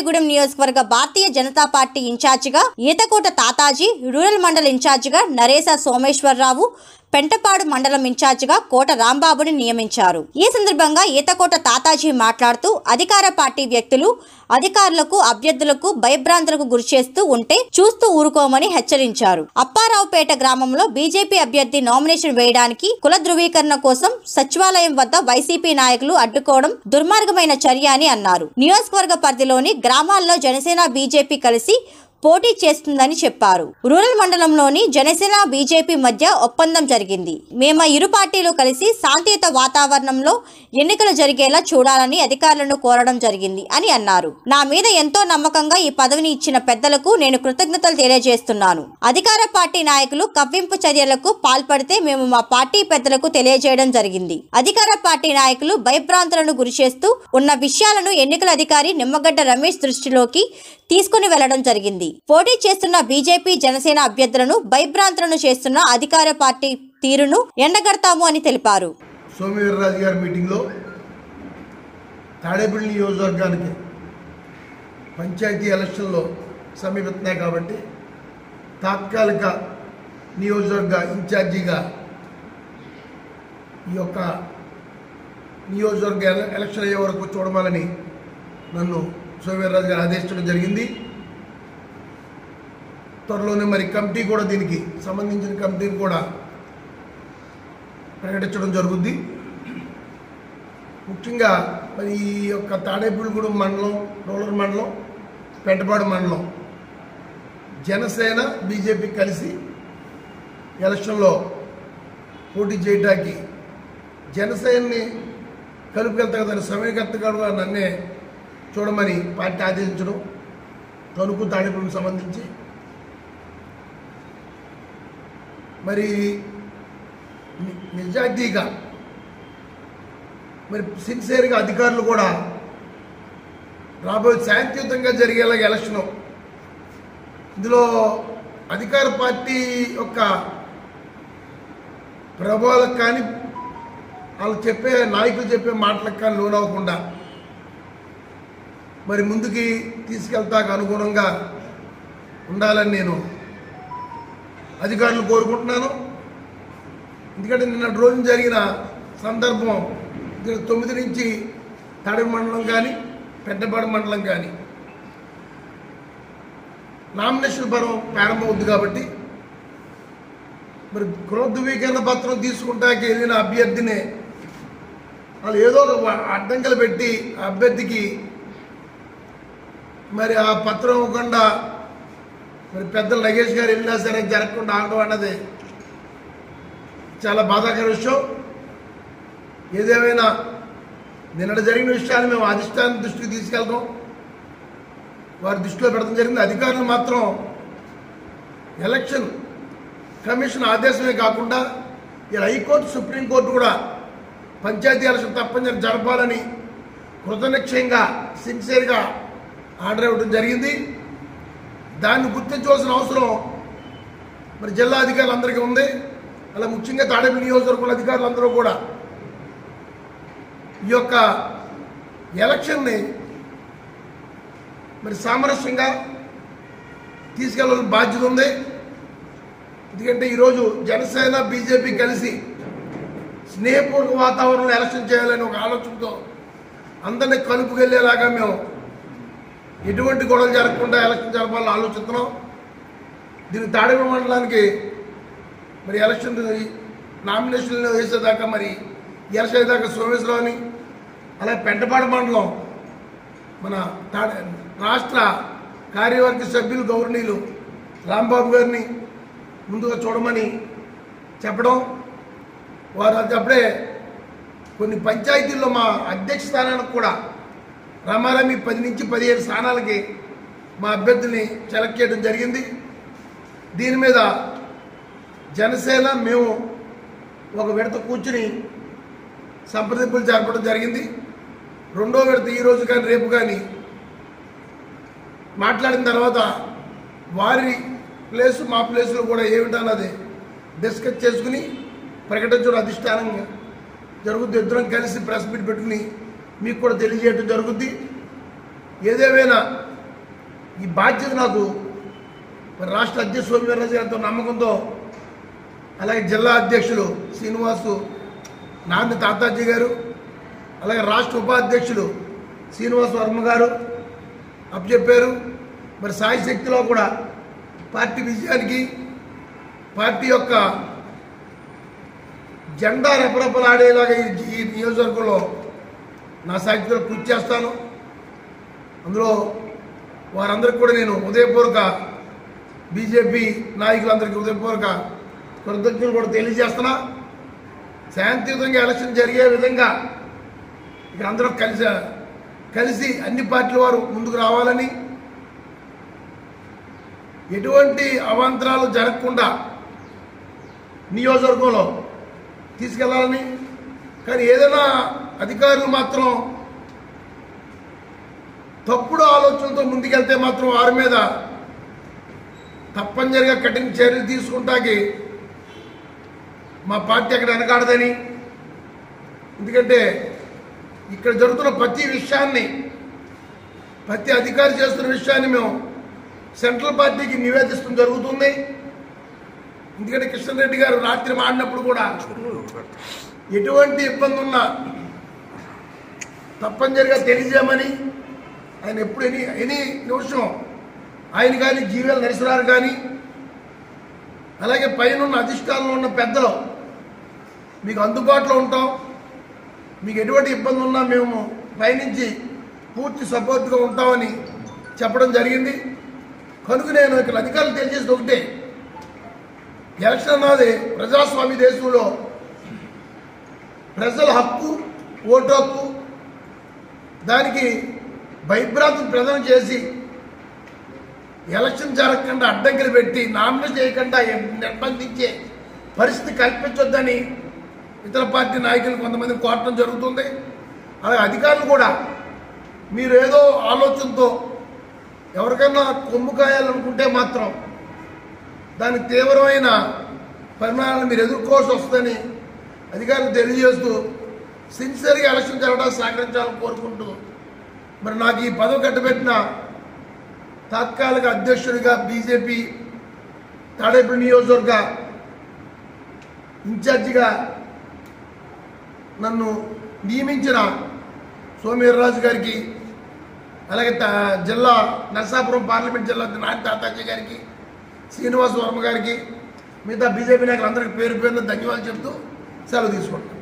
తాడేపల్లిగూడెం నియోజకవర్గ భారతీయ జనతా పార్టీ ఇన్ఛార్జిగా ఈతకోట తాతాజీ రూరల్ మండల ఇన్ఛార్జిగా నరేస సోమేశ్వరరావు పెంటపాడు మండలం ఇన్ఛార్జిగా కోట రాంబాబుని నియమించారు ఈ సందర్భంగా ఈతకోట తాతాజీ మాట్లాడుతూ అధికార పార్టీ వ్యక్తులు అధికారులకు అభ్యర్థులకు భయభ్రాంతులకు గురిచేస్తూ ఉంటే చూస్తూ ఊరుకోమని హెచ్చరించారు అప్పారావుపేట గ్రామంలో బీజేపీ అభ్యర్థి నామినేషన్ వేయడానికి కుల ధృవీకరణ కోసం సచివాలయం వద్ద వైసీపీ నాయకులు అడ్డుకోవడం దుర్మార్గమైన చర్య అని అన్నారు నియోజకవర్గ పరిధిలోని గ్రామాల్లో జనసేన బీజేపీ కలిసి పోటీ చేస్తుందని చెప్పారు రూరల్ మండలంలోని జనసేన బీజేపీ మధ్య ఒప్పందం జరిగింది మేము ఆ ఇరు పార్టీలు కలిసి శాంతియుత వాతావరణంలో ఎన్నికలు జరిగేలా చూడాలని అధికారులను కోరడం జరిగింది అని అన్నారు నా మీద ఎంతో నమ్మకంగా ఈ పదవిని ఇచ్చిన పెద్దలకు నేను కృతజ్ఞతలు తెలియజేస్తున్నాను అధికార పార్టీ నాయకులు కవ్వింపు చర్యలకు పాల్పడితే మేము మా పార్టీ పెద్దలకు తెలియజేయడం జరిగింది అధికార పార్టీ నాయకులు భయభ్రాంతులను గురిచేస్తూ ఉన్న విషయాలను ఎన్నికల అధికారి నిమ్మగడ్డ రమేష్ దృష్టిలోకి తీసుకుని వెళ్లడం జరిగింది పోటీ చేస్తున్న బీజేపీ జనసేన అభ్యర్థులను భయభ్రాంతులను చేస్తున్న అధికార పార్టీ తీరును ఎండగడతాము అని తెలిపారు సోమవీర్రాజు గారి మీటింగ్లో తాడేపల్లి నియోజకవర్గానికి పంచాయతీ ఎలక్షన్లో సమీపిస్తున్నాయి కాబట్టి తాత్కాలిక నియోజకవర్గ ఇన్ఛార్జిగా ఈ యొక్క నియోజకవర్గ ఎల- ఎలక్షన్ అయ్యే వరకు చూడమని నన్ను సోమవీర్రాజు గారు ఆదేశించడం జరిగింది త్వరలోనే మరి కమిటీ కూడా దీనికి సంబంధించిన కమిటీని కూడా ప్రకటించడం జరుగుద్ది ముఖ్యంగా మరి ఈ యొక్క తాడేపల్లిగూడెం మండలం రూరల్ మండలం పెంటపాడు మండలం జనసేన బీజేపీ కలిసి ఎలక్షన్లో పోటీ చేయడానికి జనసేనని కలుపుకెళ్తా కదా సమయకర్తగా నన్నే చూడమని పార్టీ ఆదేశించడం తణుకు తాడేపల్లికి సంబంధించి మరి ని- నిజాయితీగా మరి సిన్సియర్గా అధికారులు కూడా రాబోయే శాంతియుతంగా జరిగేలాగా ఎలక్షన్ ఇందులో అధికార పార్టీ యొక్క ప్రభావాలకు కానీ వాళ్ళు చెప్పే నాయకులు చెప్పే మాటలకు కానీ లోనవ్వకుండా మరి ముందుకి తీసుకెళ్తాకు అనుగుణంగా ఉండాలని నేను అధికారులు కోరుకుంటున్నాను ఎందుకంటే నిన్న రోజు జరిగిన సందర్భం ఇది తొమ్మిది నుంచి తడవి మండలం కానీ పెద్దపాడు మండలం కానీ నామినేషన్ పర్వం ప్రారంభమవుద్ది కాబట్టి మరి గృహ ధృవీకరణ పత్రం తీసుకుంటాకి వెళ్ళిన అభ్యర్థిని వాళ్ళు ఏదో ఒక వ- అడ్డంకులు పెట్టి ఆ అభ్యర్థికి మరి ఆ పత్రం ఇవ్వకుండా మరి పెద్దలు నగేష్ గారు వెళ్ళినా సరే జరగకుండా ఆగడం అన్నది చాలా బాధాకర విషయం ఏదేమైనా నిన్నటి జరిగిన విషయాన్ని మేము అధిష్టానం దృష్టికి తీసుకెళ్తాం వారి దృష్టిలో పెడతాం జరిగింది అధికారులు మాత్రం ఎలక్షన్ కమిషన్ ఆదేశమే కాకుండా ఇలా హైకోర్టు సుప్రీంకోర్టు కూడా పంచాయతీ ఎలక్షన్ తప్పనిసరి జరపాలని కృతనిశ్చయంగా సిన్సియర్గా ఆర్డర్ ఇవ్వడం జరిగింది దాన్ని గుర్తించవలసిన అవసరం మరి జిల్లా అధికారులందరికీ ఉంది అలా ముఖ్యంగా తాడేపల్లి నియోజకవర్గం అధికారులందరూ కూడా ఈ యొక్క ఎలక్షన్ని మరి సామరస్యంగా తీసుకెళ్ళాల్సిన బాధ్యత ఉంది ఎందుకంటే ఈరోజు జనసేన బీజేపీ కలిసి స్నేహపూర్వక వాతావరణంలో ఎలక్షన్ చేయాలని ఒక ఆలోచనతో అందరినీ కలుపుకెళ్ళేలాగా మేము ఎటువంటి గొడవలు జరగకుండా ఎలక్షన్ జరపాలని ఆలోచిస్తున్నాం దీనికి తాడేపల్లి మండలానికి మరి ఎలక్షన్ నామినేషన్లు వేసేదాకా మరి ఎలక్షన్ దాకా సోమేశ్వరరావుని అలాగే పెంటపాడు మండలం మన తాడ రాష్ట్ర కార్యవర్గ సభ్యులు గౌరవనీయులు రాంబాబు గారిని ముందుగా చూడమని చెప్పడం వారు అది అప్పుడే కొన్ని పంచాయతీల్లో మా అధ్యక్ష స్థానానికి కూడా రామారామి పది నుంచి పదిహేడు స్థానాలకి మా అభ్యర్థిని సెలెక్ట్ చేయడం జరిగింది దీని మీద జనసేన మేము ఒక విడత కూర్చుని సంప్రదింపులు జరపడం జరిగింది రెండో విడత ఈ రోజు కానీ రేపు కానీ మాట్లాడిన తర్వాత వారి ప్లేసు మా ప్లేసులో కూడా ఏమిటన్నది డిస్కస్ చేసుకుని ప్రకటించడం అధిష్టానంగా జరుగుద్ది ఇద్దరం కలిసి ప్రెస్ మీట్ పెట్టుకుని మీకు కూడా తెలియజేయడం జరుగుద్ది ఏదేమైనా ఈ బాధ్యత నాకు మరి రాష్ట్ర అధ్యక్షుడు సోమవీర్రాజు గారితో నమ్మకంతో అలాగే జిల్లా అధ్యక్షులు శ్రీనివాసు నాంది తాతాజీ గారు అలాగే రాష్ట్ర ఉపాధ్యక్షులు శ్రీనివాస్ వర్మ గారు అప్పచెప్పారు మరి సాయి శక్తిలో కూడా పార్టీ విజయానికి పార్టీ యొక్క జెండా రెపరెపలాడేలాగా ఈ ఈ నియోజకవర్గంలో నా సాహిత్యంలో కృషి చేస్తాను అందులో వారందరికీ కూడా నేను ఉదయపూర్వక బీజేపీ నాయకులందరికీ ఉదయపూర్వక కృతజ్ఞతలు కూడా తెలియజేస్తున్నా శాంతియుతంగా ఎలక్షన్ జరిగే విధంగా ఇక్కడ అందరూ కలిసి కలిసి అన్ని పార్టీల వారు ముందుకు రావాలని ఎటువంటి అవాంతరాలు జరగకుండా నియోజకవర్గంలో తీసుకెళ్లాలని కానీ ఏదైనా అధికారులు మాత్రం తప్పుడు ఆలోచనతో ముందుకెళ్తే మాత్రం వారి మీద తప్పనిసరిగా కఠిన చర్యలు తీసుకుంటాకి మా పార్టీ అక్కడ వెనకాడదని ఎందుకంటే ఇక్కడ జరుగుతున్న ప్రతి విషయాన్ని ప్రతి అధికారి చేస్తున్న విషయాన్ని మేము సెంట్రల్ పార్టీకి నివేదిస్తడం జరుగుతుంది ఎందుకంటే కిషన్ రెడ్డి గారు రాత్రి మాడినప్పుడు కూడా ఎటువంటి ఇబ్బంది ఉన్నా తప్పనిసరిగా తెలియజేయమని ఆయన ఎప్పుడు ఎనీ ఎనీ నిమిషం ఆయన కానీ జీవీఎల్ నరసరారు కానీ అలాగే పైన ఉన్న అధిష్టానంలో ఉన్న పెద్దలు మీకు అందుబాటులో ఉంటాం మీకు ఎటువంటి ఇబ్బంది ఉన్నా మేము పైనుంచి పూర్తి సపోర్ట్గా ఉంటామని చెప్పడం జరిగింది కనుక నేను ఇక్కడ అధికారులు తెలియజేసేది ఒకటే ఎలక్షన్ అన్నది ప్రజాస్వామ్య దేశంలో ప్రజల హక్కు ఓటు హక్కు దానికి భయభ్రాంతిని ప్రదానం చేసి ఎలక్షన్ జరగకుండా అడ్డంకులు పెట్టి నామినేషన్ చేయకుండా నిర్బంధించే పరిస్థితి కల్పించొద్దని ఇతర పార్టీ నాయకులు కొంతమంది కోరటం జరుగుతుంది అలాగే అధికారులు కూడా మీరు ఏదో ఆలోచనతో ఎవరికైనా కొమ్ము కాయాలనుకుంటే మాత్రం దానికి తీవ్రమైన పరిణామాలను మీరు ఎదుర్కోవాల్సి వస్తుందని అధికారులు తెలియజేస్తూ సిన్సియర్గా ఎలక్షన్ జరగడానికి సహకరించాలని కోరుకుంటూ మరి నాకు ఈ పదవి కట్టబెట్టిన తాత్కాలిక అధ్యక్షుడిగా బీజేపీ తాడేపల్లి నియోజకవర్గ ఇన్ఛార్జిగా నన్ను నియమించిన సోమవీర్రాజు గారికి అలాగే తా- జిల్లా నరసాపురం పార్లమెంట్ జిల్లా నాటి తాతాజీ గారికి శ్రీనివాస్ వర్మ గారికి మిగతా బీజేపీ నాయకులందరికీ పేరు పేరున ధన్యవాదాలు చెప్తూ సెలవు తీసుకుంటాను